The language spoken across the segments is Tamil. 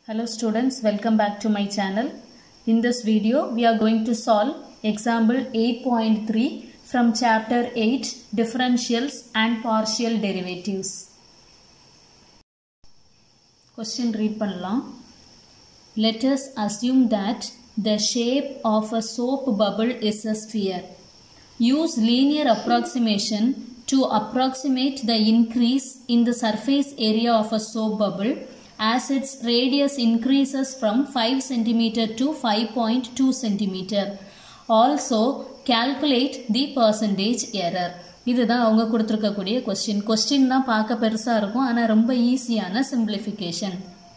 Hello students, welcome back to my channel. In this video, we are going to solve example 8.3 from chapter 8 differentials and partial derivatives. Question read பண்ணலாம். Let us assume that the shape of a soap bubble is a sphere. Use linear approximation to approximate the increase in the surface area of a soap bubble as its radius increases from 5 cm to 5.2 cm. Also, calculate the percentage error. இதுதான் அவங்க கொடுத்துருக்கக்கூடிய கொஸ்டின் கொஸ்டின் தான் பார்க்க பெருசாக இருக்கும் ஆனால் ரொம்ப ஈஸியான சிம்பிளிஃபிகேஷன்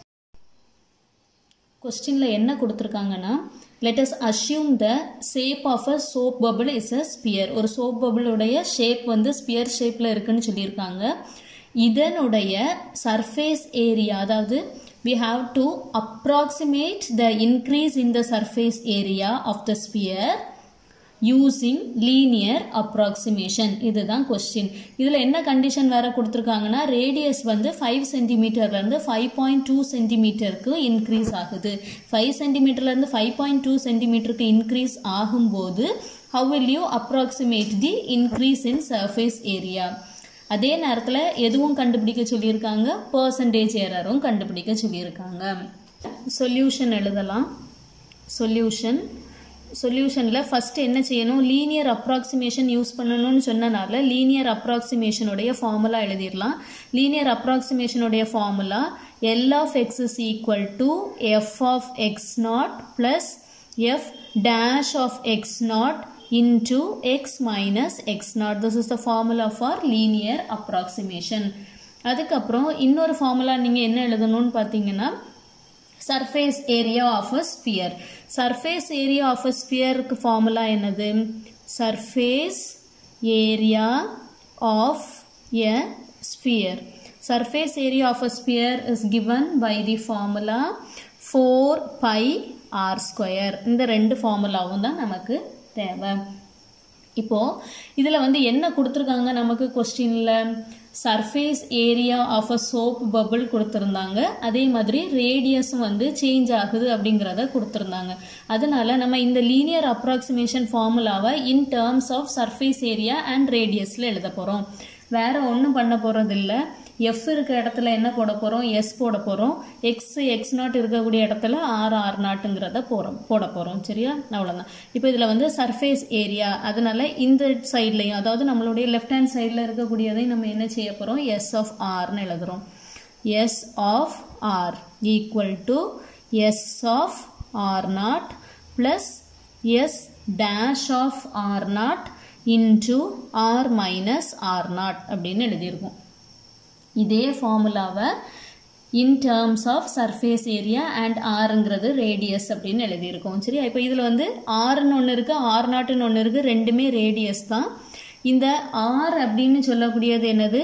கொஸ்டினில் என்ன கொடுத்துருக்காங்கன்னா let us assume the shape of a soap bubble is a sphere ஒரு soap bubble உடைய ஷேப் வந்து ஸ்பியர் ஷேப்பில் இருக்குன்னு சொல்லியிருக்காங்க இதனுடைய சர்ஃபேஸ் ஏரியா அதாவது we have to approximate the increase in the surface area of the sphere using linear approximation இதுதான் கொஸ்டின் இதில் என்ன கண்டிஷன் வேற கொடுத்துருக்காங்கன்னா ரேடியஸ் வந்து ஃபைவ் சென்டிமீட்டர்லேருந்து ஃபைவ் பாயிண்ட் டூ சென்டிமீட்டருக்கு இன்க்ரீஸ் ஆகுது ஃபைவ் சென்டிமீட்டர்லேருந்து ஃபைவ் பாயிண்ட் டூ சென்டிமீட்டருக்கு இன்க்ரீஸ் ஆகும்போது how will you approximate the increase in surface area அதே நேரத்தில் எதுவும் கண்டுபிடிக்க சொல்லியிருக்காங்க பர்சன்டேஜ் எரரும் கண்டுபிடிக்க சொல்லியிருக்காங்க சொல்யூஷன் எழுதலாம் சொல்யூஷன் சொல்யூஷனில் ஃபஸ்ட்டு என்ன செய்யணும் லீனியர் அப்ராக்சிமேஷன் யூஸ் பண்ணணும்னு சொன்னனால லீனியர் அப்ராக்சிமேஷனுடைய ஃபார்முலா எழுதிடலாம் லீனியர் அப்ராக்சிமேஷனுடைய formula L of X is equal to F of X naught plus F dash of X naught into x minus x naught. This is the formula for linear approximation. அதுக்கப்புறம் இன்னொரு ஃபார்முலா நீங்கள் என்ன எழுதணும்னு பார்த்தீங்கன்னா surface area of a sphere surface area of a ஸ்பியருக்கு ஃபார்முலா என்னது surface area of a sphere surface area of a sphere is given by the formula four pi R square இந்த ரெண்டு ஃபார்முலாவும் தான் நமக்கு தேவை இப்போது இதில் வந்து என்ன கொடுத்துருக்காங்க நமக்கு கொஸ்டினில் surface area of a soap bubble கொடுத்துருந்தாங்க அதே மாதிரி ரேடியஸும் வந்து சேஞ்ச் ஆகுது அப்படிங்கிறத கொடுத்துருந்தாங்க அதனால நம்ம இந்த லீனியர் அப்ராக்சிமேஷன் ஃபார்முலாவை in terms of surface area and ரேடியஸில் எழுத போகிறோம் வேற ஒன்றும் பண்ண போகிறதில்ல எஃப் இருக்க இடத்துல என்ன போட போகிறோம் எஸ் போட போகிறோம் எக்ஸ் எக்ஸ் நாட் இருக்கக்கூடிய இடத்துல ஆர் ஆர் நாட்டுங்கிறத போகிறோம் போட போகிறோம் சரியா அவ்வளோதான் இப்போ இதில் வந்து சர்ஃபேஸ் ஏரியா அதனால இந்த சைட்லையும் அதாவது நம்மளுடைய லெஃப்ட் ஹேண்ட் சைடில் இருக்கக்கூடியதையும் நம்ம என்ன செய்ய போகிறோம் எஸ் ஆஃப் ஆர்னு எழுதுகிறோம் S of R equal to S of R naught plus S dash of R naught into R minus R naught அப்படின்னு எழுதியிருக்கோம் இதே ஃபார்முலாவை in terms of surface area and ஆறுங்கிறது ரேடியஸ் அப்படின்னு எழுதியிருக்கோம் சரியா இப்போ இதில் வந்து ஆறுன்னு ஒன்று இருக்குது ஆர் நாட்டுன்னு ஒன்று இருக்குது ரெண்டுமே ரேடியஸ் தான் இந்த ஆர் அப்படின்னு சொல்லக்கூடியது என்னது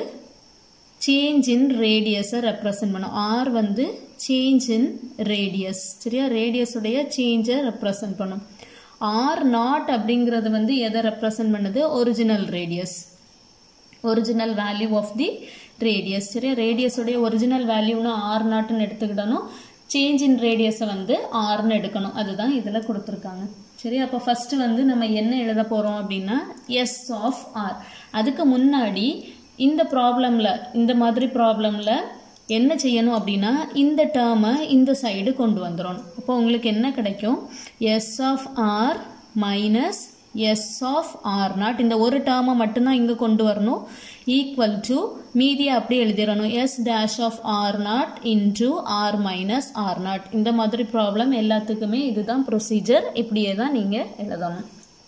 சேஞ்ச் இன் ரேடியஸை ரெப்ரசன்ட் பண்ணும் ஆர் வந்து சேஞ்ச் இன் ரேடியஸ் சரியா ரேடியஸுடைய சேஞ்சை ரெப்ரசன்ட் பண்ணும் ஆர் நாட் அப்படிங்கிறது வந்து எதை ரெப்ரசன்ட் பண்ணுது original radius original value of the radius சரியா ரேடியஸுடைய ஒரிஜினல் வேல்யூன்னு ஆர் நாட்டுன்னு எடுத்துக்கிட்டணும் சேஞ்ச் இன் ரேடியஸை வந்து ஆர்னு எடுக்கணும் அதுதான் இதில் கொடுத்துருக்காங்க சரி அப்போ ஃபஸ்ட்டு வந்து நம்ம என்ன எழுத போகிறோம் அப்படின்னா எஸ் ஆஃப் ஆர் அதுக்கு முன்னாடி இந்த ப்ராப்ளமில் இந்த மாதிரி ப்ராப்ளமில் என்ன செய்யணும் அப்படின்னா இந்த டேர்மை இந்த சைடு கொண்டு வந்துடும் அப்போ உங்களுக்கு என்ன கிடைக்கும் S of R minus S of R naught இந்த ஒரு டேர்மை மட்டும்தான் இங்கே கொண்டு வரணும் ஈக்குவல் டு மீதியை அப்படியே எழுதிடணும் S dash of R naught into R minus R naught இந்த மாதிரி ப்ராப்ளம் எல்லாத்துக்குமே இதுதான் ப்ரொசீஜர் இப்படியே தான் நீங்கள் எழுதணும்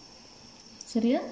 சரியா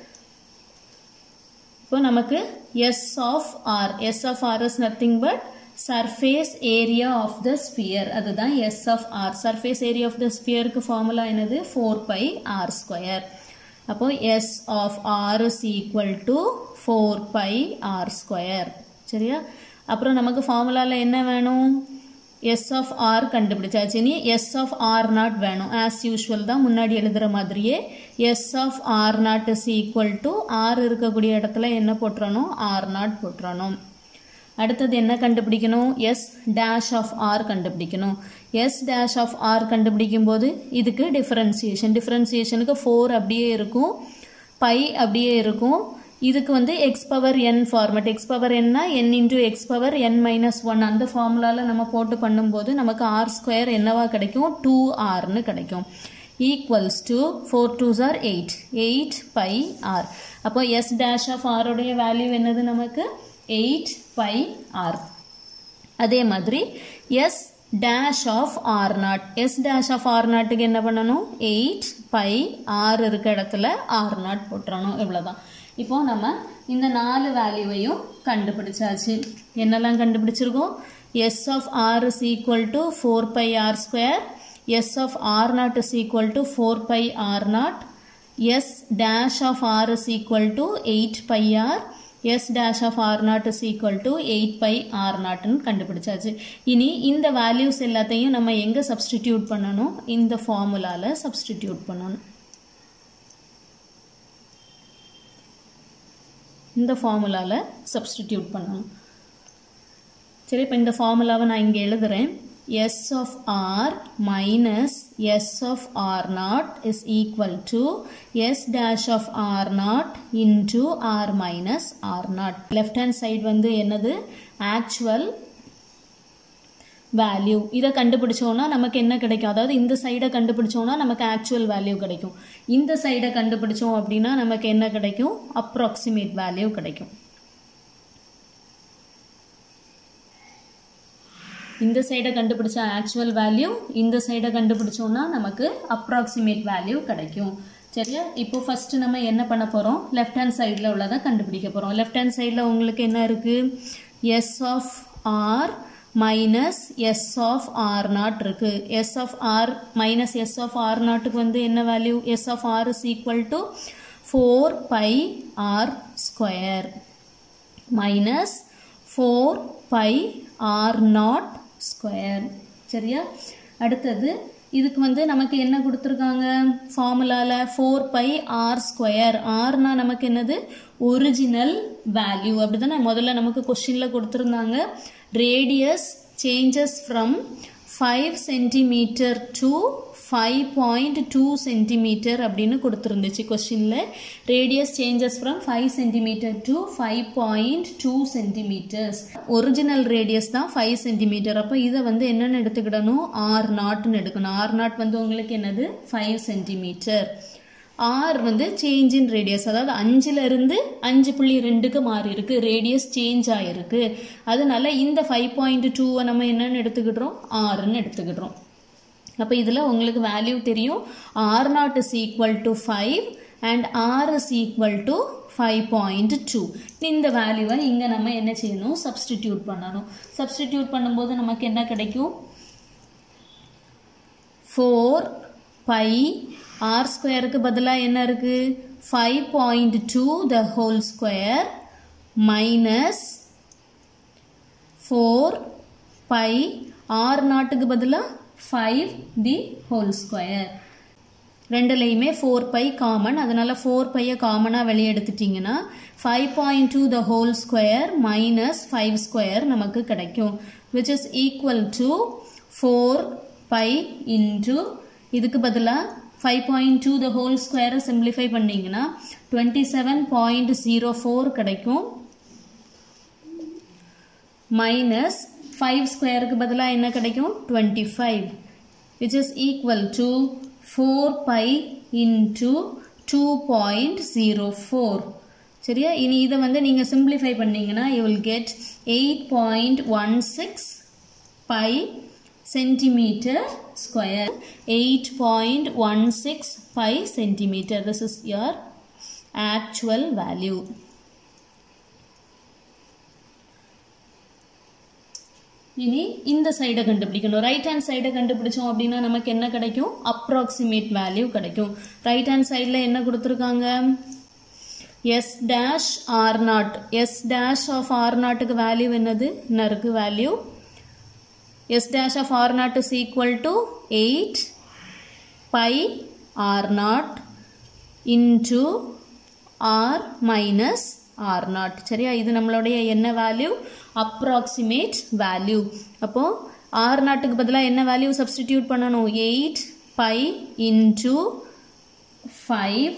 இப்போ நமக்கு S of R S of R is nothing but surface area of the sphere அதுதான் S of R surface area of the ஸ்பியருக்கு ஃபார்முலா என்னது ஃபோர் பை ஆர் ஸ்கொயர் அப்போ S of R is equal to four pi R square சரியா அப்புறம் நமக்கு ஃபார்முலாவில் என்ன வேணும் எஸ் ஆஃப் ஆர் கண்டுபிடிச்சாச்சு இனி எஸ் ஆஃப் ஆர் நாட் வேணும் ஆஸ் யூஷுவல் தான் முன்னாடி எழுதுகிற மாதிரியே S of R naught is equal to R இருக்கக்கூடிய இடத்துல என்ன போட்டுறணும் ஆர் நாட் போட்டுறணும் அடுத்தது என்ன கண்டுபிடிக்கணும் எஸ் டேஷ் ஆஃப் ஆர் கண்டுபிடிக்கணும் எஸ் டேஷ் ஆஃப் ஆர் கண்டுபிடிக்கும் போது இதுக்கு டிஃபரன்சியேஷன் டிஃபரன்சியேஷனுக்கு ஃபோர் அப்படியே இருக்கும் பை அப்படியே இருக்கும் இதுக்கு வந்து X power N format X power என்னா N into X power N minus one அந்த ஃபார்முலாவில் நம்ம போட்டு பண்ணும்போது நமக்கு ஆர் ஸ்கொயர் என்னவா கிடைக்கும் டூ ஆர்னு கிடைக்கும் equals to four twos R eight eight by R அப்போ எஸ் டேஷ் ஆஃப் ஆருடைய வேல்யூ என்னது நமக்கு எயிட் பை ஆர் அதே மாதிரி S dash of R naught S dash of R நாட்டுக்கு என்ன பண்ணணும் எயிட் பை ஆர் இருக்க இடத்துல ஆர் நாட் போட்டுறணும் இவ்வளோதான் இப்போ நம்ம இந்த நாலு வேல்யூவையும் கண்டுபிடிச்சாச்சு என்னெல்லாம் கண்டுபிடிச்சிருக்கோம் S of R is equal to four pi R square S of R naught is equal to four pi R naught S dash of R is equal to eight by R S dash of R naught is equal to eight by R நாட்னு கண்டுபிடிச்சாச்சு இனி இந்த வேல்யூஸ் எல்லாத்தையும் நம்ம எங்கே சப்ஸ்டிடியூட் பண்ணணும் இந்த ஃபார்முலாவில் சப்ஸ்டிடியூட் பண்ணணும் இந்த ஃபார்முலாவில் சப்ஸ்டிடியூட் பண்ணணும் சரி இப்போ இந்த ஃபார்முலாவை நான் இங்கே எழுதுகிறேன் S of R minus S of R naught is equal to S dash of R naught into R minus R naught left hand side வந்து என்னது ஆக்சுவல் வேல்யூ இதை கண்டுபிடிச்சோன்னா நமக்கு என்ன கிடைக்கும் அதாவது இந்த சைடை கண்டுபிடிச்சோன்னா நமக்கு ஆக்சுவல் வேல்யூ கிடைக்கும் இந்த சைடை கண்டுபிடிச்சோம் அப்படின்னா நமக்கு என்ன கிடைக்கும் அப்ராக்சிமேட் வேல்யூ கிடைக்கும் இந்த சைடை கண்டுபிடிச்சா ஆக்சுவல் வேல்யூ இந்த சைடை கண்டுபிடிச்சோன்னா நமக்கு அப்ராக்சிமேட் வேல்யூ கிடைக்கும் சரியா இப்போ ஃபர்ஸ்ட் நம்ம என்ன பண்ண போகிறோம் லெஃப்ட் ஹேண்ட் சைடில் உள்ளதை கண்டுபிடிக்க போகிறோம் லெஃப்ட் ஹேண்ட் சைடில் உங்களுக்கு என்ன இருக்குது S of R minus S of R naught இருக்கு S of R minus S of R நாட்டுக்கு வந்து என்ன value S of R is equal to four pi R square minus four pi R naught square சரியா அடுத்தது இதுக்கு வந்து நமக்கு என்ன கொடுத்துருக்காங்க ஃபார்முலாவில் ஃபோர் பை ஆர் ஸ்கொயர் ஆர்னா நமக்கு என்னது ஒரிஜினல் வேல்யூ அப்படி தானே முதல்ல நமக்கு கொஷினில் கொடுத்துருந்தாங்க radius changes from five centimetre to five point two centimetre அப்படின்னு கொடுத்துருந்துச்சு கொஸ்டினில் radius changes from five centimetre to five point two centimetres original radius தான் ஃபைவ் சென்டிமீட்டர் அப்போ இதை வந்து என்னென்னு எடுத்துக்கிடணும் ஆர் நாட்னு எடுக்கணும் ஆர் நாட் வந்து உங்களுக்கு என்னது ஃபைவ் சென்டிமீட்டர் ஆர் வந்து சேஞ்ச் இன் ரேடியஸ் அதாவது அஞ்சுல இருந்து அஞ்சு புள்ளி ரெண்டுக்கு மாறி இருக்கு ரேடியஸ் சேஞ்ச் ஆயிருக்கு அதனால இந்த ஃபைவ் பாயிண்ட் டூவை நம்ம என்னன்னு எடுத்துக்கிடுறோம் ஆறுன்னு எடுத்துக்கிடுறோம் அப்போ இதில் உங்களுக்கு வேல்யூ தெரியும் r naught is equal to five and r is equal to five point two இந்த வேல்யூவை இங்கே நம்ம என்ன செய்யணும் சப்ஸ்டிடியூட் பண்ணணும் சப்ஸ்டிடியூட் பண்ணும்போது நமக்கு என்ன கிடைக்கும் ஃபோர் பை ஆர் ஸ்கொயருக்கு பதிலாக என்ன இருக்குது five point two the whole square minus four pi r நாட்டுக்கு பதிலாக ஃபைவ் தி ஹோல் ஸ்கொயர் ரெண்டுலேயுமே ஃபோர் பை காமன் அதனால் ஃபோர் பையை காமனாக வெளியே எடுத்துட்டிங்கன்னா five point two the whole square minus five square நமக்கு கிடைக்கும் which is equal to four pi into இதுக்கு பதிலாக five point two the whole ஸ்கொயரை சிம்பிளிஃபை பண்ணிங்கன்னா twenty seven point zero four கிடைக்கும் மைனஸ் ஃபைவ் ஸ்கொயருக்கு பதிலாக என்ன கிடைக்கும் twenty five which is equal to four pi into two point zero four சரியா இனி இதை வந்து நீங்கள் சிம்பிளிஃபை பண்ணீங்கன்னா you will get eight point one six pi centimeter square 8.16 pi centimeter this is your actual value இனி இந்த சைடை கண்டுபிடிக்கணும் ரைட் ஹேண்ட் சைடை கண்டுபிடிச்சோம் அப்படின்னா நமக்கு என்ன கிடைக்கும் அப்ராக்சிமேட் வேல்யூ கிடைக்கும் ரைட் ஹேண்ட் சைடில் என்ன கொடுத்துருக்காங்க s dash r naught S dash of R நாட்டுக்கு வேல்யூ என்னது என்ன இருக்கு value s dash of r naught is equal to 8 pi r naught into r minus r naught சரியா இது நம்மளுடைய என்ன வேல்யூ அப்ராக்சிமேட் வேல்யூ அப்போ ஆர் நாட்டுக்கு பதிலாக என்ன வேல்யூ சப்ஸ்டிடியூட் பண்ணணும் eight pi into five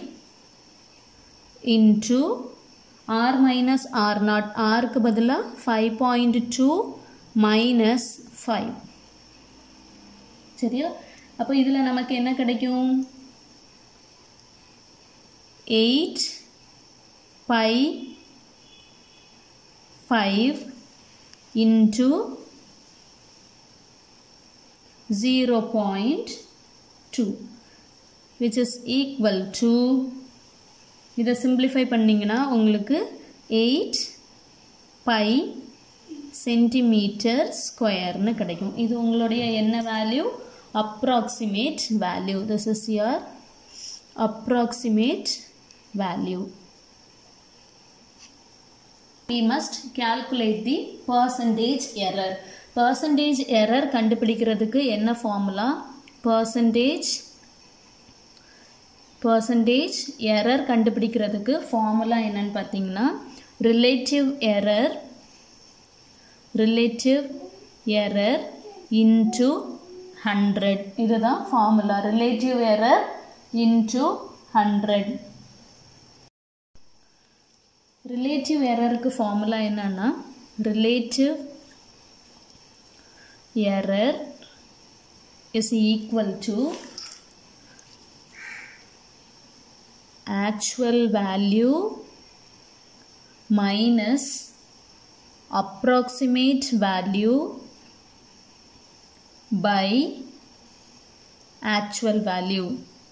into r minus R naught ஆருக்கு பதிலாக five point two minus five சரியா அப்போ இதில் நமக்கு என்ன கிடைக்கும் eight pi five into zero point two which is equal to இதை சிம்பிளிஃபை பண்ணிங்கன்னா உங்களுக்கு எயிட் பை சென்டிமீட்டர் ஸ்கொயர்னு கிடைக்கும் இது உங்களுடைய என்ன value approximate value this is your approximate value we must calculate the percentage error percentage error கண்டுபிடிக்கிறதுக்கு என்ன ஃபார்முலா percentage percentage error கண்டுபிடிக்கிறதுக்கு ஃபார்முலா என்னன்னு பார்த்தீங்கன்னா relative error relative error into 100 இதுதான் formula relative error into 100 relative எரருக்கு ஃபார்முலா என்னன்னா relative error is equal to actual value minus approximate value by actual value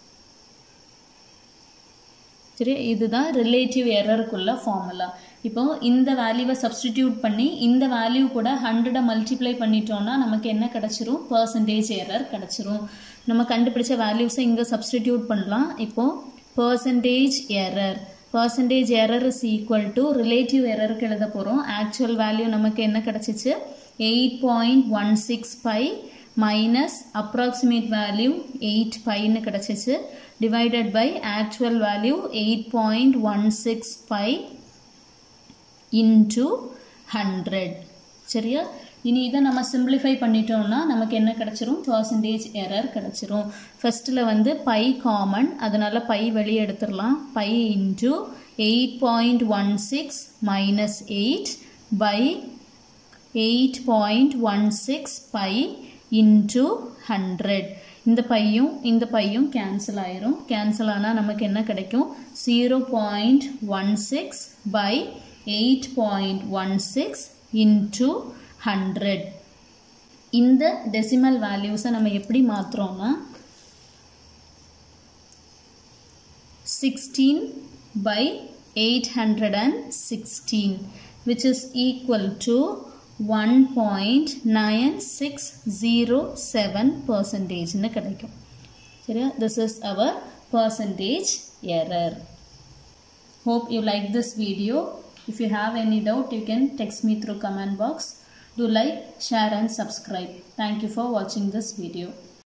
சரி இதுதான் ரிலேட்டிவ் எரருக்குள்ள ஃபார்முலா இப்போ இந்த வேல்யூவை சப்ஸ்டிடியூட் பண்ணி இந்த வேல்யூ கூட ஹண்ட்ரடை மல்டிப்ளை பண்ணிட்டோம்னா நமக்கு என்ன கிடச்சிரும் பர்சன்டேஜ் எரர் கிடச்சிரும் நம்ம கண்டுபிடிச்ச வேல்யூஸை இங்கே சப்ஸ்டிடியூட் பண்ணலாம் இப்போ percentage error percentage error is equal to relative எரருக்கு எழுத போகிறோம் ஆக்சுவல் வேல்யூ நமக்கு என்ன கிடச்சிச்சு eight point one six pi minus approximate value eight பைன்னு கிடச்சிச்சு divided by actual value 8.16 pi into 100 சரியா இனி இதை நம்ம சிம்பிளிஃபை பண்ணிட்டோம்னா நமக்கு என்ன கிடச்சிரும் பர்சன்டேஜ் எரர் கிடச்சிரும் ஃபஸ்ட்டில் வந்து பை காமன் அதனால் பை வெளியே எடுத்துடலாம் pi into eight point one six minus eight pi eight point one six pi into hundred இந்த பையும் இந்த பையும் கேன்சல் ஆயிரும் கேன்சல் ஆனால் நமக்கு என்ன கிடைக்கும் zero point one six by eight point one six into hundred இந்த டெசிமல் வேல்யூஸை நம்ம எப்படி மாற்றுறோம்னா sixteen by eight hundred and sixteen which is equal to one point nine six zero seven பர்சன்டேஜ்னு கிடைக்கும் சரியா this is our percentage error hope you like this video if you have any doubt you can text me through comment box do like share and subscribe thank you for watching this video